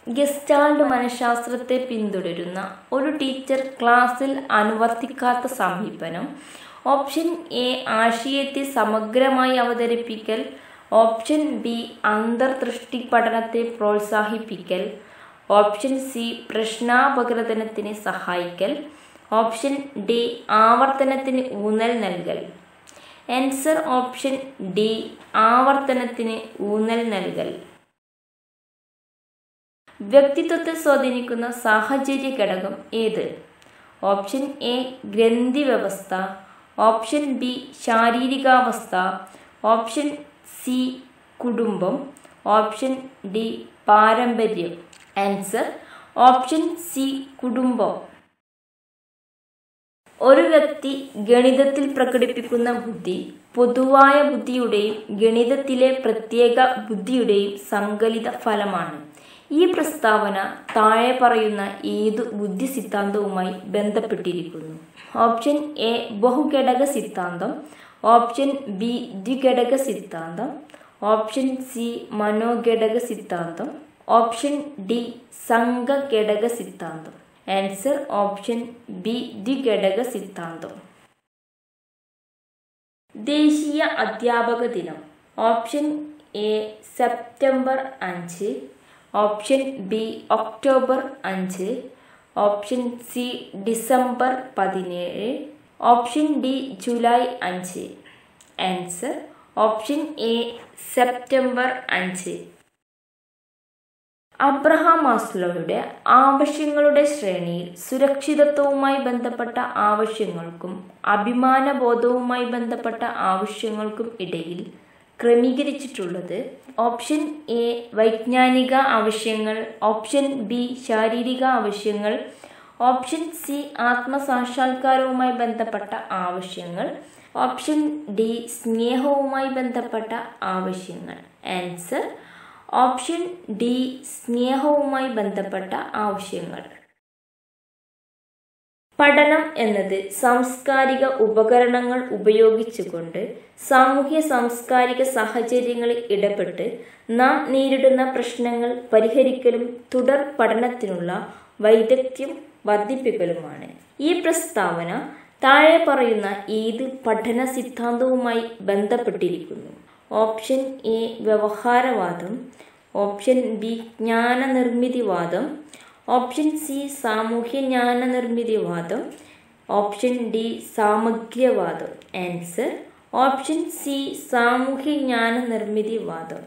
gestalt മനഃശാസ്ത്രത്തെ പിന്തുടരുന്ന ഒരു teacher ക്ലാസ്സിൽ അനുവർത്തിക്കാത്ത സമീപനം ഓപ്ഷൻ എ ആശയത്തെ സമഗ്രമായി അവതരിപ്പിക്കൽ ഓപ്ഷൻ ബി അന്തർദൃഷ്ടി പഠനത്തെ പ്രോത്സാഹിപ്പിക്കൽ ഓപ്ഷൻ സി പ്രശ്നാപകൃതനത്തിന് സഹായിക്കൽ ഓപ്ഷൻ ഡി ആവർത്തനത്തിന് ഊന്നൽ നൽകൽ ആൻസർ ഓപ്ഷൻ ഡി ആവർത്തനത്തിന് ഊന്നൽ നൽകൽ വ്യക്തിത്വത്തെ സ്വാധീനിക്കുന്ന സാഹചര്യ ഘടകം ഏത് ഓപ്ഷൻ എ ഗ്രന്ഥി വ്യവസ്ഥ ഓപ്ഷൻ ബി ശാരീരികാവസ്ഥ ഓപ്ഷൻ സി കുടുംബം ഓപ്ഷൻ ഡി പാരമ്പര്യം ആൻസർ ഓപ്ഷൻ സി കുടുംബം ഒരു വ്യക്തി ഗണിതത്തിൽ പ്രകടിപ്പിക്കുന്ന ബുദ്ധി പൊതുവായ ബുദ്ധിയുടെയും ഗണിതത്തിലെ പ്രത്യേക ബുദ്ധിയുടെയും സങ്കലിത ഫലമാണ് ഈ പ്രസ്താവന താഴെ പറയുന്ന ഏതു ബുദ്ധി സിദ്ധാന്തവുമായി ബന്ധപ്പെട്ടിരിക്കുന്നു ഓപ്ഷൻ എ ബഹുഘടക സിദ്ധാന്തം ഓപ്ഷൻ ബി ദ്വിഘടക സിദ്ധാന്തം ഓപ്ഷൻ സി മനോഘടക സിദ്ധാന്തം ഓപ്ഷൻ ഡി സംഘഘടക സിദ്ധാന്തം ആൻസർ ഓപ്ഷൻ ബി ദ്വിഘടക സിദ്ധാന്തം ദേശീയ അധ്യാപക ദിനം ഓപ്ഷൻ എ സെപ്റ്റംബർ അഞ്ച് ഓപ്ഷൻ ബി ഒക്ടോബർ അഞ്ച് ഓപ്ഷൻ സി ഡിസംബർ പതിനേഴ് ഓപ്ഷൻ ഡി ജൂലൈ അഞ്ച് ആൻസർ ഓപ്ഷൻ എ സെപ്റ്റംബർ അഞ്ച് അബ്രഹാം മാസ്ലോയുടെ ആവശ്യങ്ങളുടെ ശ്രേണിയിൽ സുരക്ഷിതത്വവുമായി ബന്ധപ്പെട്ട ആവശ്യങ്ങൾക്കും അഭിമാനബോധവുമായി ബന്ധപ്പെട്ട ആവശ്യങ്ങൾക്കും ഇടയിൽ ക്രമീകരിച്ചിട്ടുള്ളത് ഓപ്ഷൻ എ വൈജ്ഞാനിക ആവശ്യങ്ങൾ ഓപ്ഷൻ ബി ശാരീരിക ആവശ്യങ്ങൾ ഓപ്ഷൻ സി ആത്മസാക്ഷാത്കാരവുമായി ബന്ധപ്പെട്ട ആവശ്യങ്ങൾ ഓപ്ഷൻ ഡി സ്നേഹവുമായി ബന്ധപ്പെട്ട ആവശ്യങ്ങൾ ആൻസർ ഓപ്ഷൻ ഡി സ്നേഹവുമായി ബന്ധപ്പെട്ട ആവശ്യങ്ങൾ പഠനം എന്നത് സാംസ്കാരിക ഉപകരണങ്ങൾ ഉപയോഗിച്ചുകൊണ്ട് സാമൂഹ്യ സാംസ്കാരിക സാഹചര്യങ്ങളിൽ ഇടപെട്ട് നാം നേരിടുന്ന പ്രശ്നങ്ങൾ പരിഹരിക്കലും തുടർ പഠനത്തിനുള്ള വൈദഗ്ധ്യം വർദ്ധിപ്പിക്കലുമാണ് ഈ പ്രസ്താവന താഴെ പറയുന്ന ഏത് പഠന സിദ്ധാന്തവുമായി ബന്ധപ്പെട്ടിരിക്കുന്നു ഓപ്ഷൻ എ വ്യവഹാരവാദം ഓപ്ഷൻ ബി ജ്ഞാനനിർമ്മിതിവാദം ഓപ്ഷൻ സി സാമൂഹ്യ ജ്ഞാന നിർമ്മിതിവാദം ഓപ്ഷൻ ഡി സാമഗ്ര്യവാദം ആൻസർ ഓപ്ഷൻ സി സാമൂഹ്യ ജ്ഞാന നിർമ്മിതിവാദം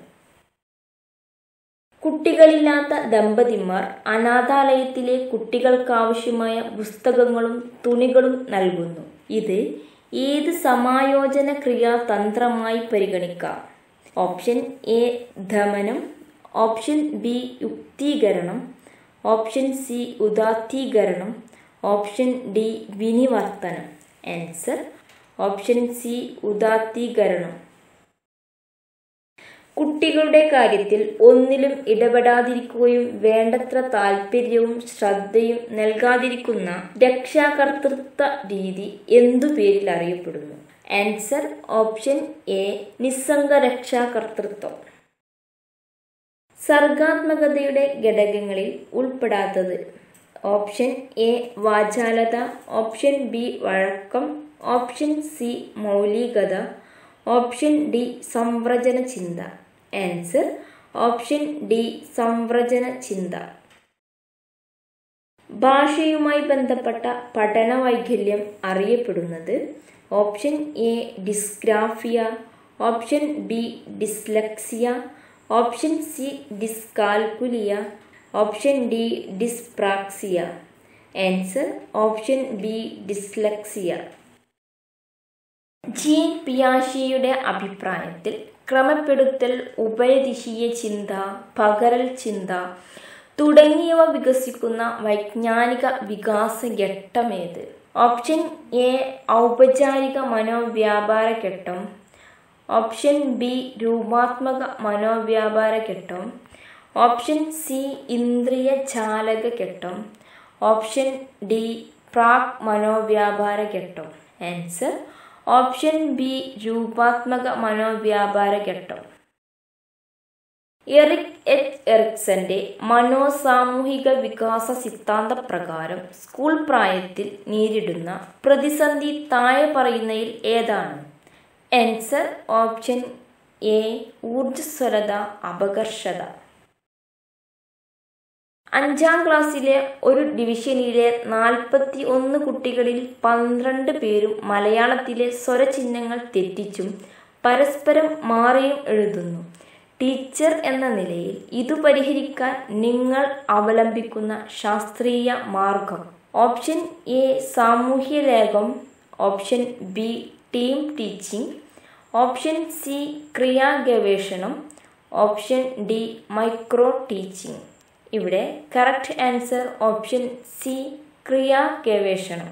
കുട്ടികളില്ലാത്ത ദമ്പതിമാർ അനാഥാലയത്തിലെ കുട്ടികൾക്കാവശ്യമായ പുസ്തകങ്ങളും തുണികളും നൽകുന്നു ഇത് ഏത് സമായോജന ക്രിയാതന്ത്രമായി പരിഗണിക്കാം ഓപ്ഷൻ എ ധമനം ഓപ്ഷൻ ബി യുക്തീകരണം ഓപ്ഷൻ സി ഉദാത്തീകരണം ഓപ്ഷൻ ഡി വിനിവർത്തനം ആൻസർ ഓപ്ഷൻ സി ഉദാത്തീകരണം കുട്ടികളുടെ കാര്യത്തിൽ ഒന്നിലും ഇടപെടാതിരിക്കുകയും വേണ്ടത്ര താല്പര്യവും ശ്രദ്ധയും നൽകാതിരിക്കുന്ന രക്ഷാകർതൃത്വ രീതി എന്തു പേരിൽ അറിയപ്പെടുന്നു ആൻസർ ഓപ്ഷൻ എ നിസ്സംഗ രക്ഷാകർതൃത്വം സർഗാത്മകതയുടെ ഘടകങ്ങളിൽ ഉൾപ്പെടാത്തത് ഓപ്ഷൻ എ വാചാലത ഓപ്ഷൻ ബി വഴക്കം ഓപ്ഷൻ സി മൗലികത ഓപ്ഷൻ ഡി സംവ്രജന ചിന്ത ആൻസർ ഓപ്ഷൻ ഡി സംവ്രജന ചിന്ത ഭാഷയുമായി ബന്ധപ്പെട്ട പഠന വൈകല്യം അറിയപ്പെടുന്നത് option A dysgraphia option B dyslexia option C dyscalculia option D dyspraxia answer option B dyslexia Jean പിയാഷിയുടെ അഭിപ്രായത്തിൽ ക്രമപ്പെടുത്തൽ ഉഭയദിശീയ ചിന്ത പകരൽ ചിന്ത തുടങ്ങിയവ വികസിക്കുന്ന വൈജ്ഞാനിക വികാസ ഘട്ടമേത് ഓപ്ഷൻ എ ഔപചാരിക മനോവ്യാപാര ഘട്ടം ഓപ്ഷൻ ബി രൂപാത്മക മനോവ്യാപാര ഘട്ടം ഓപ്ഷൻ സി ഇന്ദ്രിയ ചാലക ഘട്ടം ഓപ്ഷൻ ഡി പ്രാക് മനോവ്യാപാര ഘട്ടം ആൻസർ ഓപ്ഷൻ ബി രൂപാത്മക മനോവ്യാപാര ഘട്ടം എറിക് എച്ച് എറിക്സന്റെ മനോസാമൂഹിക വികാസ സിദ്ധാന്ത പ്രകാരം സ്കൂൾ പ്രായത്തിൽ നേരിടുന്ന പ്രതിസന്ധി താഴെ പറയുന്നതിൽ ഏതാണ് ആൻസർ ഓപ്ഷൻ എ ഊർജ്ജസ്വലത അപകർഷത അഞ്ചാം ക്ലാസ്സിലെ ഒരു ഡിവിഷനിലെ നാൽപ്പത്തി ഒന്ന് കുട്ടികളിൽ പന്ത്രണ്ട് പേരും മലയാളത്തിലെ സ്വരചിഹ്നങ്ങൾ തെറ്റിച്ചും പരസ്പരം മാറിയും എഴുതുന്നു ടീച്ചർ എന്ന നിലയിൽ ഇത് പരിഹരിക്കാൻ നിങ്ങൾ അവലംബിക്കുന്ന ശാസ്ത്രീയ മാർഗം ഓപ്ഷൻ എ സാമൂഹ്യ ലേഖം option B team teaching option C ക്രിയാ ഗവേഷണം ഓപ്ഷൻ ഡി മൈക്രോ ടീച്ചിങ് ഇവിടെ കറക്റ്റ് ആൻസർ ഓപ്ഷൻ സി ക്രിയാ ഗവേഷണം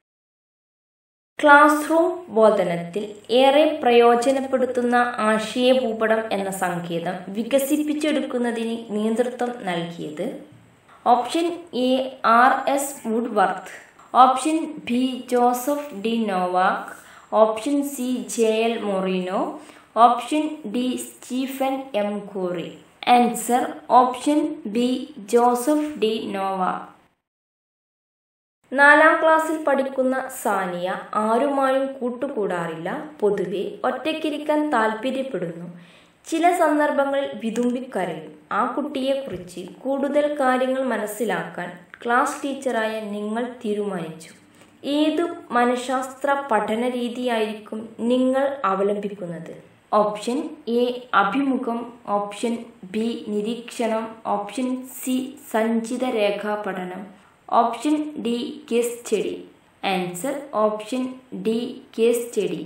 ക്ലാസ് റൂം ബോധനത്തിൽ ഏറെ പ്രയോജനപ്പെടുത്തുന്ന ആശയഭൂപടം എന്ന സങ്കേതം വികസിപ്പിച്ചെടുക്കുന്നതിന് നേതൃത്വം നൽകിയത് option A R S Woodworth option B Joseph D Novak option C J L Moreno option D Stephen M Corey answer option B Joseph D Novak നാലാം ക്ലാസ്സിൽ പഠിക്കുന്ന സാനിയ ആരുമായും കൂട്ടുകൂടാറില്ല പൊതുവെ ഒറ്റയ്ക്കിരിക്കാൻ താല്പര്യപ്പെടുന്നു ചില സന്ദർഭങ്ങളിൽ വിതുമ്പിക്കരയും ആ കുട്ടിയെക്കുറിച്ച് കൂടുതൽ കാര്യങ്ങൾ മനസ്സിലാക്കാൻ ക്ലാസ് ടീച്ചറായ നിങ്ങൾ തീരുമാനിച്ചു ഏതു മനഃശാസ്ത്ര പഠന രീതിയായിരിക്കും നിങ്ങൾ അവലംബിക്കുന്നത് ഓപ്ഷൻ എ അഭിമുഖം ഓപ്ഷൻ ബി നിരീക്ഷണം ഓപ്ഷൻ സി സഞ്ചിത രേഖാ പഠനം option D case study answer option D case study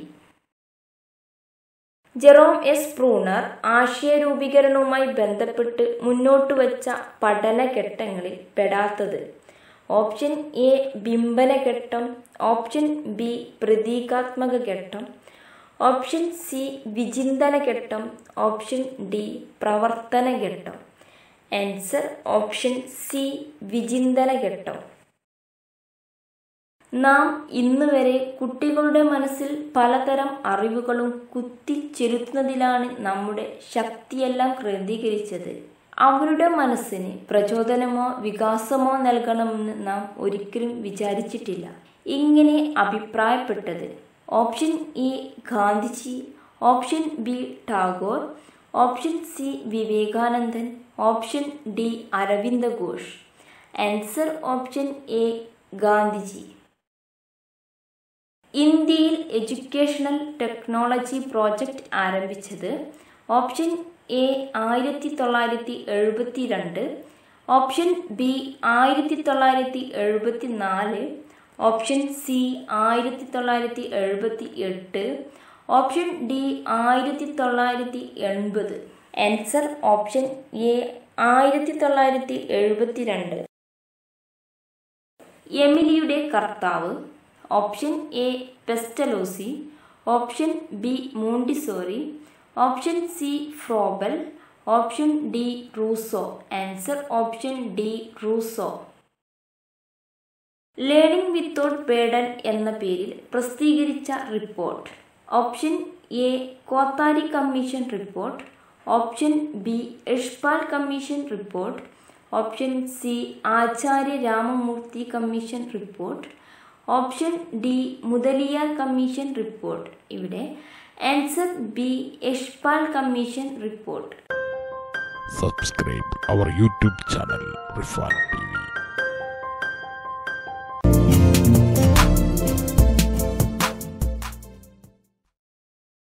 Jerome S Bruner ആശയരൂപീകരണവുമായി ബന്ധപ്പെട്ട് മുന്നോട്ട് വച്ച പഠനഘട്ടങ്ങളിൽ പെടാത്തത് ഓപ്ഷൻ എ ബിംബനഘട്ടം ഓപ്ഷൻ ബി പ്രതീകാത്മക ഘട്ടം ഓപ്ഷൻ സി വിചിന്തന ഘട്ടം ഓപ്ഷൻ ഡി പ്രവർത്തന ഘട്ടം ആൻസർ ഓപ്ഷൻ സി വിചിന്തന ഘട്ടം നാം ഇന്ന് വരെ കുട്ടികളുടെ മനസ്സിൽ പലതരം അറിവുകളും കുത്തിച്ചെലുത്തുന്നതിലാണ് നമ്മുടെ ശക്തിയെല്ലാം കേന്ദ്രീകരിച്ചത് അവരുടെ മനസ്സിന് പ്രചോദനമോ വികാസമോ നൽകണമെന്ന് നാം ഒരിക്കലും വിചാരിച്ചിട്ടില്ല ഇങ്ങനെ അഭിപ്രായപ്പെട്ടത് option A Gandhiji option B Tagore option C Vivekanandan option D Aravinda Ghosh answer option A Gandhiji ഇന്ത്യയിൽ എഡ്യൂക്കേഷണൽ ടെക്നോളജി പ്രോജക്റ്റ് ആരംഭിച്ചത് ഓപ്ഷൻ എ ആയിരത്തി തൊള്ളായിരത്തി എഴുപത്തി രണ്ട് ഓപ്ഷൻ ബി ആയിരത്തി തൊള്ളായിരത്തി എഴുപത്തി നാല് ഓപ്ഷൻ സി ആയിരത്തി തൊള്ളായിരത്തി എഴുപത്തി എട്ട് ഓപ്ഷൻ ഡി ആയിരത്തി തൊള്ളായിരത്തി എൺപത് ആൻസർ ഓപ്ഷൻ എ ആയിരത്തി തൊള്ളായിരത്തി എഴുപത്തി രണ്ട് എമിലിയുടെ കർത്താവ് option A Pestalozzi option B Montessori option C Froebel option D Rousseau answer option D Rousseau learning without burden എന്ന പേരിൽ പ്രസിദ്ധീകരിച്ച report option A Kothari commission report option B Yashpal commission report option C Acharya Ramamurti commission report option D Mudaliar commission report ഇവിടെ answer B Yashpal commission report subscribe our YouTube channel Refine TV